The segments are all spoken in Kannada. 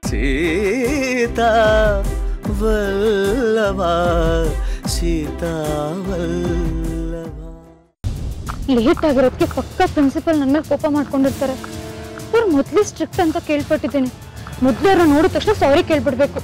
ಸೀತಾ ವಲ್ಲಭ ಸೀತಾ ವಲ್ಲಭ ಲೇಟ್ ಆಗಿರೋದಕ್ಕೆ ಪಕ್ಕ ಪ್ರಿನ್ಸಿಪಲ್ ನನ್ನ ಮೇಲೆ ಕೋಪ ಮಾಡ್ಕೊಂಡಿರ್ತಾರೆ ಅವ್ರು ಮೊದಲೇ ಸ್ಟ್ರಿಕ್ಟ್ ಅಂತ ಕೇಳ್ಪಟ್ಟಿದ್ದೀನಿ ಮೊದಲು ಅವ್ರನ್ನ ನೋಡಿದ ತಕ್ಷಣ ಸಾರಿ ಕೇಳ್ಬಿಡ್ಬೇಕು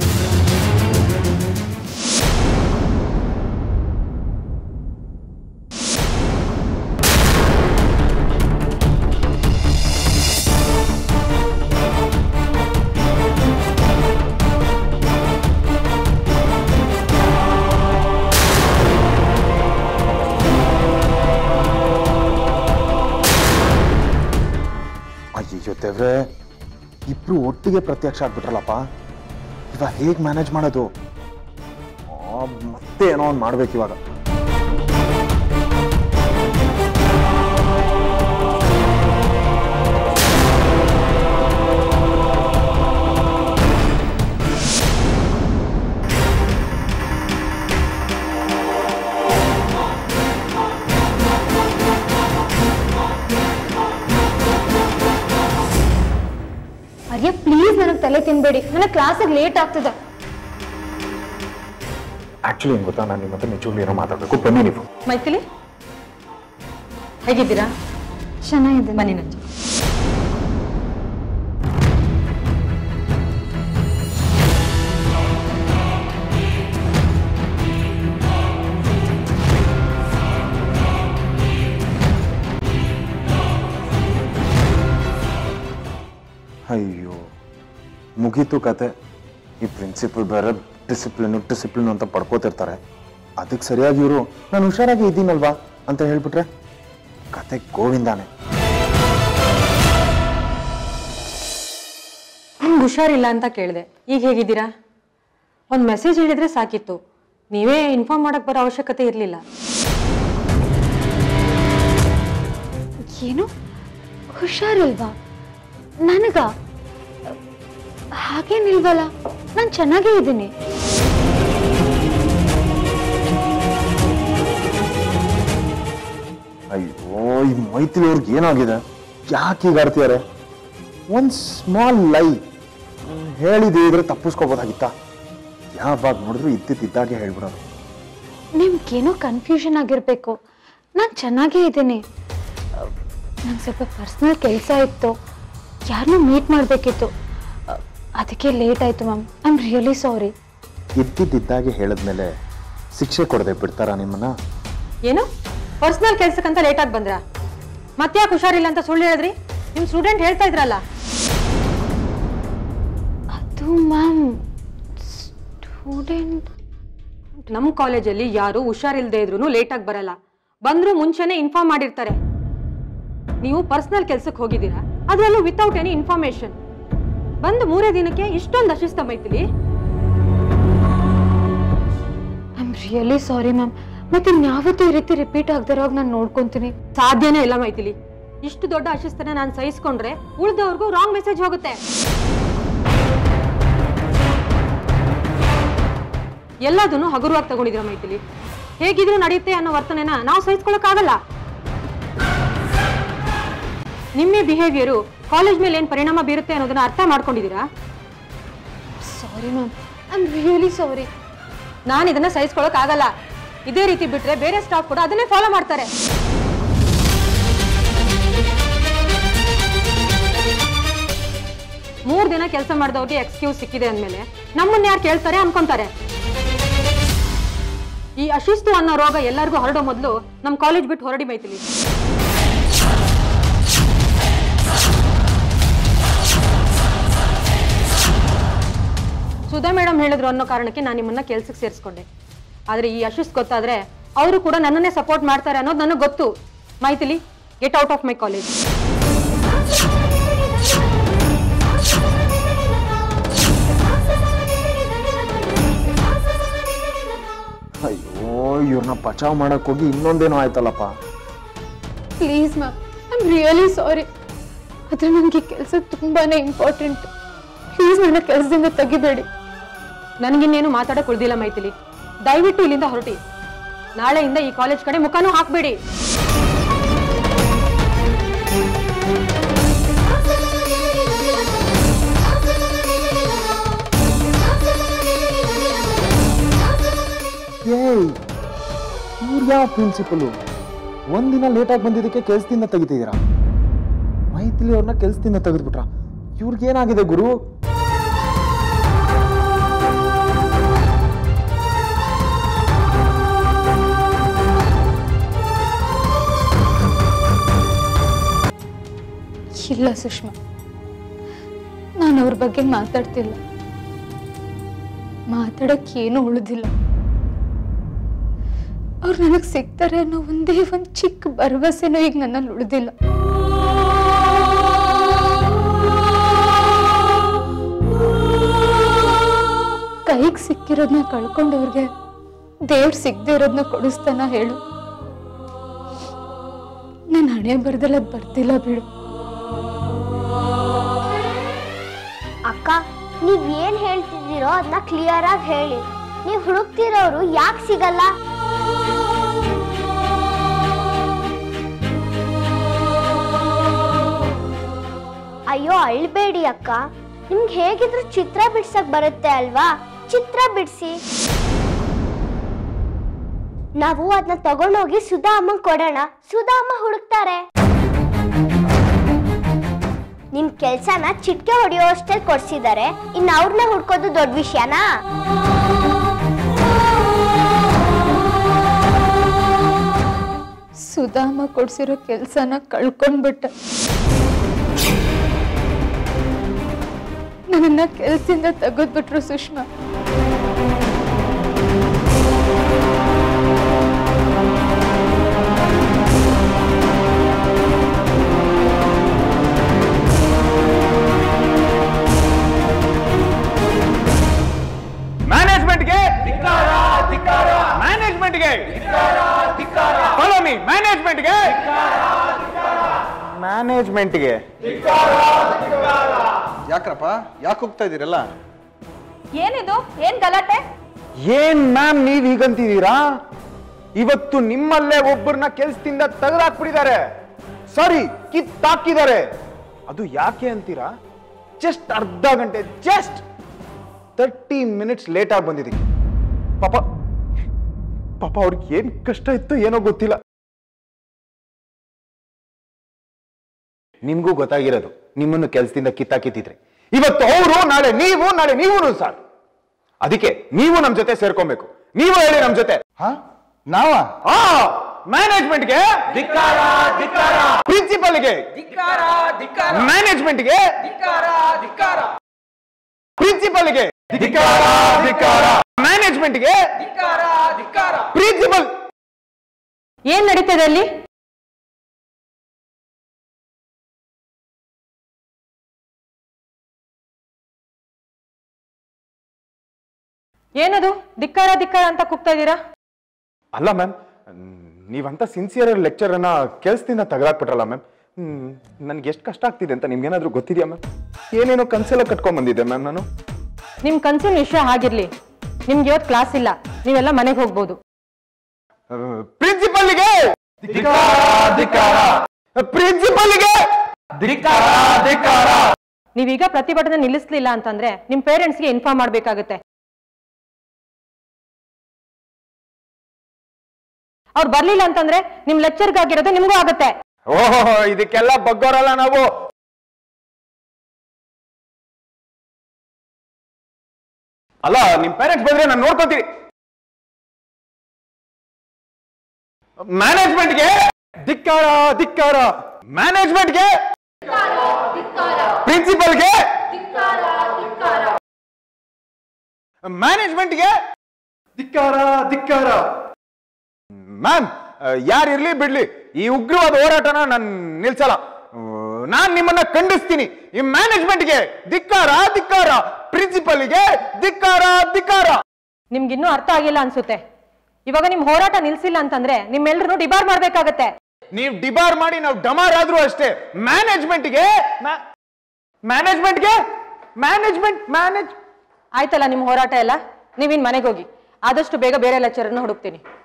ಅಯ್ಯೋ ದೇವ್ರೆ ಇಬ್ರು ಒಟ್ಟಿಗೆ ಪ್ರತ್ಯಕ್ಷ ಆಗ್ಬಿಟ್ರಲ್ಲಪ್ಪ ಇವಾಗ ಹೇಗೆ ಮ್ಯಾನೇಜ್ ಮಾಡೋದು ಆ, ಮತ್ತೆ ಏನೋ ಒಂದು ಮಾಡ್ಬೇಕು ಇವಾಗ ಅಯ್ಯ ಪ್ಲೀಸ್ ನನಗೆ ತಲೆ ತಿನ್ಬೇಡಿ ನನಗೆ ಕ್ಲಾಸಿಗೆ ಲೇಟ್ ಆಗ್ತದೆ ಆಕ್ಚುಲಿ ಏನು ಗೊತ್ತಾ ನಾನು ನಿಮ್ಮ ಹತ್ರ ನಿಜವಾಗ್ಲೂ ಏನೋ ಮಾತಾಡಬೇಕು ಬನ್ನಿ ನೀವು ಮೈಥಿಲಿ ಹೇಗಿದ್ದೀರಾ ಚೆನ್ನಾಗಿದೆ ಬನ್ನಿ ನಂಜು ಅಯ್ಯೋ ಮುಗೀತು ಕತೆ ಈ ಪ್ರಿನ್ಸಿಪಲ್ ಬೇರೆ ಡಿಸಿಪ್ಲಿನು ಡಿಸಿಪ್ಲಿನ್ ಅಂತ ಪಡ್ಕೋತಿರ್ತಾರೆ ಅದಕ್ಕೆ ಸರಿಯಾಗಿ ಇವರು ನಾನು ಹುಷಾರಾಗಿ ಇದ್ದೀನಲ್ವಾ ಅಂತ ಹೇಳ್ಬಿಟ್ರೆ ಕತೆ ಗೋವಿಂದಾನೆ ನಿಮ್ಗೆ ಹುಷಾರಿಲ್ಲ ಅಂತ ಕೇಳಿದೆ ಈಗ ಹೇಗಿದ್ದೀರಾ ಒಂದು ಮೆಸೇಜ್ ಹೇಳಿದ್ರೆ ಸಾಕಿತ್ತು ನೀವೇ ಇನ್ಫಾರ್ಮ್ ಮಾಡಕ್ ಬರೋ ಅವಶ್ಯಕತೆ ಇರಲಿಲ್ಲ ಏನು ಹುಷಾರಿಲ್ವಾ ನನಗ ಹಾಗೇನಿಲ್ವಲ್ಲ ನಾನು ಚೆನ್ನಾಗೇ ಇದ್ದೀನಿ ಅಯ್ಯೋ ಈ ಮೈತ್ರಿ ಅವ್ರಿಗೆ ಏನಾಗಿದೆ ಯಾಕೆ ಈಗ ಆಡ್ತಿದ್ದಾರೆ ಒಂದು ಸ್ಮಾಲ್ ಲೈ ಹೇಳಿದೆ ಇದ್ರೆ ತಪ್ಪಿಸ್ಕೋಬೋದಾಗಿತ್ತಾ ಯಾವಾಗ ನೋಡಿದ್ರು ಇದ್ದಿದ್ದಾಗೆ ಹೇಳ್ಬಿಡೋದು ನಿಮ್ಗೇನೋ ಕನ್ಫ್ಯೂಷನ್ ಆಗಿರಬೇಕು ನಾನು ಚೆನ್ನಾಗೇ ಇದ್ದೀನಿ ನಂಗೆ ಸ್ವಲ್ಪ ಪರ್ಸ್ನಲ್ ಕೆಲಸ ಇತ್ತು ಯಾರನ್ನೂ ಮೀಟ್ ಮಾಡಬೇಕಿತ್ತು ಅದಕ್ಕೆ ಲೇಟ್ ಆಯಿತು ma'am I am really sorry ಇದ್ದಿದ್ದಾಗೆ ಹೇಳಿದ್ಮೇಲೆ ಶಿಕ್ಷೆ ಕೊಡದೆ ಬಿಡ್ತಾರಾ ನಿಮ್ಮನ್ನ ಏನು ಪರ್ಸನಲ್ ಕೆಲ್ಸಕ್ಕಂತ ಲೇಟಾಗಿ ಬಂದ್ರಾ ಮತ್ತ್ಯಾಕೆ ಹುಷಾರಿಲ್ಲ ಅಂತ ಸುಳ್ಳು ಹೇಳಿದ್ರಿ ನಿಮ್ಮ ಸ್ಟೂಡೆಂಟ್ ಹೇಳ್ತಾ ಇದ್ರಲ್ಲ ಅದು ಮ್ಯಾಮ್ ಸ್ಟೂಡೆಂಟ್ ನಮ್ಮ ಕಾಲೇಜಲ್ಲಿ ಯಾರು ಹುಷಾರಿಲ್ಲದೆ ಇದ್ರು ಲೇಟಾಗಿ ಬರಲ್ಲ ಬಂದ್ರು ಮುಂಚೆನೆ ಇನ್ಫಾರ್ಮ್ ಮಾಡಿರ್ತಾರೆ ನೀವು ಪರ್ಸನಲ್ ಕೆಲ್ಸಕ್ಕೆ ಹೋಗಿದ್ದೀರಾ ಅದರಲ್ಲೂ ವಿತೌಟ್ ಎನಿ ಇನ್ಫಾರ್ಮೇಶನ್ ಬಂದು ಮೂರೇ ದಿನಕ್ಕೆ ಇಷ್ಟೊಂದು ಅಶಿಸ್ತ Maithili I am really sorry ma'am ಮತ್ತೆ ಇನ್ಯಾವತ್ತೂ ಈ ರೀತಿ ರಿಪೀಟ್ ಆಗದಿರೋವಾಗ ನಾನು ನೋಡ್ಕೊತೀನಿ ಸಾಧ್ಯನೇ ಇಲ್ಲ ಮೈತಿಲಿ ಇಷ್ಟು ದೊಡ್ಡ ಅಶಿಸ್ತನ ನಾನು ಸಹಿಸ್ಕೊಂಡ್ರೆ ಉಳಿದವ್ರಿಗೂ ರಾಂಗ್ ಮೆಸೇಜ್ ಹೋಗುತ್ತೆ ಎಲ್ಲದನ್ನು ಹಗುರವಾಗಿ ತಗೊಂಡಿದ್ರ ಮೈತಿಲಿ ಹೇಗಿದ್ರು ನಡೆಯುತ್ತೆ ಅನ್ನೋ ವರ್ತನೆನ ನಾವು ಸಹಿಸ್ಕೊಳಕ್ಕಾಗಲ್ಲ ನಿಮ್ಮ ಬಿಹೇವಿಯರು ಕಾಲೇಜ್ ಮೇಲೆ ಏನು ಪರಿಣಾಮ ಬೀರುತ್ತೆ ಅನ್ನೋದನ್ನ ಅರ್ಥ ಮಾಡ್ಕೊಂಡಿದ್ದೀರಾ sorry ma'am I am really sorry ನಾನು ಇದನ್ನ ಸಹಿಸ್ಕೊಳಕ್ಕಾಗಲ್ಲ ಇದೇ ರೀತಿ ಬಿಟ್ರೆ ಬೇರೆ ಸ್ಟಾಫ್ ಕೂಡ ಅದನ್ನೇ ಫಾಲೋ ಮಾಡ್ತಾರೆ ಮೂರ್ ದಿನ ಕೆಲಸ ಮಾಡಿದವ್ರಿಗೆ ಎಕ್ಸ್ಕ್ಯೂಸ್ ಸಿಕ್ಕಿದೆ ಅಂದ್ಮೇಲೆ ನಮ್ಮನ್ನ ಯಾರು ಕೇಳ್ತಾರೆ ಅನ್ಕೊಂತಾರೆ ಈ ಅಶಿಸ್ತು ಅನ್ನೋ ರೋಗ ಎಲ್ಲರಿಗೂ ಹರಡೋ ಮೊದಲು ನಮ್ಮ ಕಾಲೇಜ್ ಬಿಟ್ಟು ಹೊರಡಿ ಬೈತಿಲಿ ಸುಧಾ ಮೇಡಮ್ ಹೇಳಿದ್ರು ಅನ್ನೋ ಕಾರಣಕ್ಕೆ ನಾನು ನಿಮ್ಮನ್ನ ಕೆಲ್ಸಕ್ಕೆ ಸೇರಿಸ್ಕೊಂಡೆ ಆದ್ರೆ ಈ ಅಶಿಸ್ ಗೊತ್ತಾದ್ರೆ ಅವರು ಕೂಡ ನನ್ನನ್ನೇ ಸಪೋರ್ಟ್ ಮಾಡ್ತಾರೆ ಅನ್ನೋದು ನನಗೆ ಗೊತ್ತು Maithili get out of my college ಅಯ್ಯೋ ಇವ್ರನ್ನ ಬಚಾವ್ ಮಾಡಕ್ ಹೋಗಿ ಇನ್ನೊಂದೇನೋ ಆಯ್ತಲ್ಲಪ್ಪ please ma'am I am really sorry ಆದರೆ ನನಗೆ ಕೆಲಸ ತುಂಬಾನೇ ಇಂಪಾರ್ಟೆಂಟ್ ಪ್ಲೀಸ್ ನನ್ನ ಕೆಲಸದಿಂದ ತೆಗಿಬೇಡಿ ನನಗಿನ್ನೇನು ಮಾತಾಡಕ್ ಉಳ್ದಿಲ್ಲ ಮೈಥಿಲಿ ದಯವಿಟ್ಟು ಇಲ್ಲಿಂದ ಹೊರಟಿ ನಾಳೆಯಿಂದ ಈ ಕಾಲೇಜ್ ಕಡೆ ಮುಖನೂ ಹಾಕ್ಬೇಡಿ ಇದ್ಯಾವ ಪ್ರಿನ್ಸಿಪಲು ಒಂದಿನ ಲೇಟಾಗಿ ಬಂದಿದ್ದಕ್ಕೆ ಕೆಲ್ಸದಿಂದ ತೆಗಿತಿದ್ದೀರಾ ಮೈಥಿಲಿ ಅವ್ರನ್ನ ಕೆಲ್ಸದಿಂದ ತೆಗೆದ್ಬಿಟ್ರ ಇವ್ರಿಗೇನಾಗಿದೆ ಗುರು ಇಲ್ಲ ಸುಷ್ಮಾ ನಾನು ಅವ್ರ ಬಗ್ಗೆ ಮಾತಾಡ್ತಿಲ್ಲ ಮಾತಾಡಕ್ಕೆ ಏನೂ ಉಳಿದಿಲ್ಲ ಅವ್ರು ನನಗೆ ಸಿಗ್ತಾರೆ ಅನ್ನೋ ಒಂದೇ ಒಂದು ಚಿಕ್ಕ ಭರವಸೆನೂ ಈಗ ನನ್ನಲ್ಲಿ ಉಳಿದಿಲ್ಲ ಕೈಗೆ ಸಿಕ್ಕಿರೋದನ್ನ ಕಳ್ಕೊಂಡವ್ರಿಗೆ ದೇವ್ರು ಸಿಗದೆ ಇರೋದನ್ನ ಕೊಡಿಸ್ತಾನ ಹೇಳು ನನ್ನ ಹಣೆ ಬರ್ದಲ್ಲ ಅದು ಬರ್ತಿಲ್ಲ ಬಿಡು ಅಕ್ಕ ನೀವ್ ಏನ್ ಹೇಳ್ತಿದ್ದೀರೋ ಅದನ್ನ ಕ್ಲಿಯರ್ ಆಗಿ ಹೇಳಿ ನೀವ್ ಹುಡುಕ್ತಿರೋರು ಯಾಕೆ ಸಿಗಲ್ಲ ಅಯ್ಯೋ ಅಳ್ಬೇಡಿ ಅಕ್ಕ ನಿಮ್ಗೆ ಹೇಗಿದ್ರು ಚಿತ್ರ ಬಿಡ್ಸಕ್ ಬರುತ್ತೆ ಅಲ್ವಾ ಚಿತ್ರ ಬಿಡ್ಸಿ ನಾವು ಅದನ್ನ ತಗೊಂಡೋಗಿ ಸುಧಾ ಅಮ್ಮಂಗ್ ಕೊಡೋಣ ಸುಧಾ ಅಮ್ಮ ಹುಡುಕ್ತಾರೆ ನಿಮ್ ಕೆಲ್ಸನ ಚಿಟ್ಕೆ ಹೊಡೆಯೋ ಅಷ್ಟಲ್ಲಿ ಕೊಡ್ಸಿದ್ದಾರೆ ಇನ್ನು ಅವ್ರನ್ನ ಹುಡ್ಕೋದು ದೊಡ್ಡ ವಿಷಯನಾ ಸುಧಾಮ ಕೊಡ್ಸಿರೋ ಕೆಲಸನ ಕಳ್ಕೊಂಡ್ಬಿಟ್ಟ ನನ್ನನ್ನ ಕೆಲ್ಸದಿಂದ ತೆಗೆದ್ಬಿಟ್ರು ಸುಷ್ಮಾ ಮ್ಯಾನೇಜ್ಮೆಂಟ್ಗೆ ಮ್ಯಾನೇಜ್ಮೆಂಟ್ಗೆ ಫಾಲೋ ಮೀ ಮ್ಯಾನೇಜ್ಮೆಂಟ್ಗೆ ಮ್ಯಾನೇಜ್ಮೆಂಟ್ಗೆ ಯಾಕ್ರಪ್ಪ ಯಾಕೆ ಹೋಗ್ತಾ ಇದ್ದೀರಲ್ಲ ಏನಿದು ಏನ್ ಗಲಾಟೆ ಏನ್ ಮ್ಯಾಮ್ ನೀವ್ ಹೀಗಂತಿದ್ದೀರಾ ಇವತ್ತು ನಿಮ್ಮಲ್ಲೇ ಒಬ್ಬರನ್ನ ಕೆಲ್ಸದಿಂದ ತೆಗೆದಾಕ್ಬಿಟ್ಟಿದ್ದಾರೆ ಸಾರಿ ಕಿತ್ತಾಕಿದ್ದಾರೆ ಅದು ಯಾಕೆ ಅಂತೀರಾ ಜಸ್ಟ್ ಅರ್ಧ ಗಂಟೆ ಜಸ್ಟ್ ತರ್ಟಿ ಮಿನಿಟ್ಸ್ ಲೇಟ್ ಆಗಿ ಬಂದಿದ್ದಕ್ಕೆ ಪಾಪ ಪಾಪ ಅವ್ರಿಗೆ ಏನ್ ಕಷ್ಟ ಇತ್ತು ಏನೋ ಗೊತ್ತಿಲ್ಲ ನಿಮ್ಗೂ ಗೊತ್ತಾಗಿರೋದು ನಿಮ್ಮನ್ನು ಕೆಲಸದಿಂದ ಕಿತ್ತಾಕಿತ್ತಿದ್ರೆ ಇವತ್ತು ಅವರು ನಾಳೆ ನೀವು ನಾಳೆ ನೀವು ಸರ್ ಅದಕ್ಕೆ ನೀವು ನಮ್ ಜೊತೆ ಸೇರ್ಕೊಬೇಕು ನೀವು ಹೇಳಿ ನಮ್ ಜೊತೆ ಹಾ ನಾವ ಆ ಮ್ಯಾನೇಜ್ಮೆಂಟ್ಗೆ ಪ್ರಿನ್ಸಿಪಲ್ಗೆ ಮ್ಯಾನೇಜ್ಮೆಂಟ್ಗೆ ಪ್ರಿನ್ಸಿಪಲ್ಗೆ ಮ್ಯಾನೇಜ್ಮೆಂಟ್ಗೆ ಪ್ರಿನ್ಸಿಪಲ್ ಏನ್ ನಡೀತದೆ ಅಲ್ಲಿ ಏನದು ಧಿಕ್ಕಾರ ಧಿಕ್ಕಾರ ಅಂತ ಕೂಗ್ತಾ ಇದ್ದೀರಾ ಅಲ್ಲ ಮ್ಯಾಮ್ ನೀವಂತ ಸಿನ್ಸಿಯರ್ ಲೆಕ್ಚರನ್ನ ಕೆಲ್ಸದಿಂದ ತೆಗೆದಾಕ್ಬಿಟ್ರಲ್ಲ ಮ್ಯಾಮ್ ನನ್ಗೆ ಎಷ್ಟು ಕಷ್ಟ ಆಗ್ತಿದೆ ಅಂತ ನಿಮ್ಗೇನಾದ್ರೂ ಗೊತ್ತಿದೆಯಾ ಮ್ಯಾಮ್ ಏನೇನೋ ಕನ್ಸೆಲ್ಲ ಕಟ್ಕೊಂಡ್ ಬಂದಿದ್ದೆ ಮ್ಯಾಮ್ ನಾನು ನಿಮ್ ಕನ್ಸಿನ ವಿಷಯ ಹಾಗಿರ್ಲಿ ನಿಮ್ಗೆ ಇವತ್ತು ಕ್ಲಾಸ್ ಇಲ್ಲ ನೀವೆಲ್ಲ ಮನೆಗೆ ಹೋಗ್ಬೋದು ಪ್ರಿನ್ಸಿಪಲ್ಗೆ ಪ್ರಿನ್ಸಿಪಲ್ಗೆ ನೀವೀಗ ಪ್ರತಿಭಟನೆ ನಿಲ್ಲಿಸ್ಲಿಲ್ಲ ಅಂತಂದ್ರೆ ನಿಮ್ ಪೇರೆಂಟ್ಸ್ಗೆ ಇನ್ಫಾರ್ಮ್ ಮಾಡ್ಬೇಕಾಗುತ್ತೆ ಅವ್ರು ಬರ್ಲಿಲ್ಲ ಅಂತಂದ್ರೆ ನಿಮ್ ಲೆಕ್ಚರ್ಗಾಗಿರೋದು ನಿಮ್ಗೂ ಆಗುತ್ತೆ ಓಹೋ ಇದಕ್ಕೆಲ್ಲ ಬಗ್ಗೋರಲ್ಲ ನಾವು ಅಲ್ಲ ನಿಮ್ ಪೇರೆಂಟ್ಸ್ ಬಂದ್ರೆ ನಾನು ನೋಡ್ಕೊಂತೀನಿ ಮ್ಯಾನೇಜ್ಮೆಂಟ್ಗೆ ಧಿಕ್ಕಾರ ಧಿಕ್ಕಾರ ಮ್ಯಾನೇಜ್ಮೆಂಟ್ಗೆ ಪ್ರಿನ್ಸಿಪಲ್ಗೆ ಮ್ಯಾನೇಜ್ಮೆಂಟ್ಗೆ ಧಿಕ್ಕಾರ ಧಿಕ್ಕಾರ ಮ್ಯಾಮ್ ಯಾರು ಇರ್ಲಿ ಬಿಡ್ಲಿ ಈ ಉಗ್ರವಾದ ಹೋರಾಟನ ನಾನು ನಿಲ್ಸಲ್ಲ ನಾನ್ ನಿಮ್ಮನ್ನ ಖಂಡಿಸ್ತೀನಿ ಈ ಮ್ಯಾನೇಜ್ಮೆಂಟ್ಗೆ ಧಿಕ್ಕಾರ ಧಿಕ್ಕಾರ ಪ್ರಿನ್ಸಿಪಲ್ಗೆ ಧಿಕ್ಕಾರ ಧಿಕ್ಕಾರ ನಿಮ್ಗಿನ್ನೂ ಅರ್ಥ ಆಗಿಲ್ಲ ಅನ್ಸುತ್ತೆ ಇವಾಗ ನಿಮ್ ಹೋರಾಟ ನಿಲ್ಸಿಲ್ಲ ಅಂತಂದ್ರೆ ನಿಮ್ಮೆಲ್ರನ್ನೂ ಡಿಬಾರ್ ಮಾಡ್ಬೇಕಾಗತ್ತೆ ನೀವು ಡಿಬಾರ್ ಮಾಡಿ ನಾವು ಡಮಾರ್ ಆದ್ರೂ ಅಷ್ಟೇ ಮ್ಯಾನೇಜ್ಮೆಂಟ್ಗೆ ಮ್ಯಾನೇಜ್ಮೆಂಟ್ಗೆ ಮ್ಯಾನೇಜ್ಮೆಂಟ್ ಮ್ಯಾನೇಜ್ ಆಯ್ತಲ್ಲ ನಿಮ್ ಹೋರಾಟ ಎಲ್ಲ ನೀವಿನ್ ಮನೆಗೆ ಹೋಗಿ ಆದಷ್ಟು ಬೇಗ ಬೇರೆ ಲೆಕ್ಚರನ್ನ ಹುಡುಕ್ತೀನಿ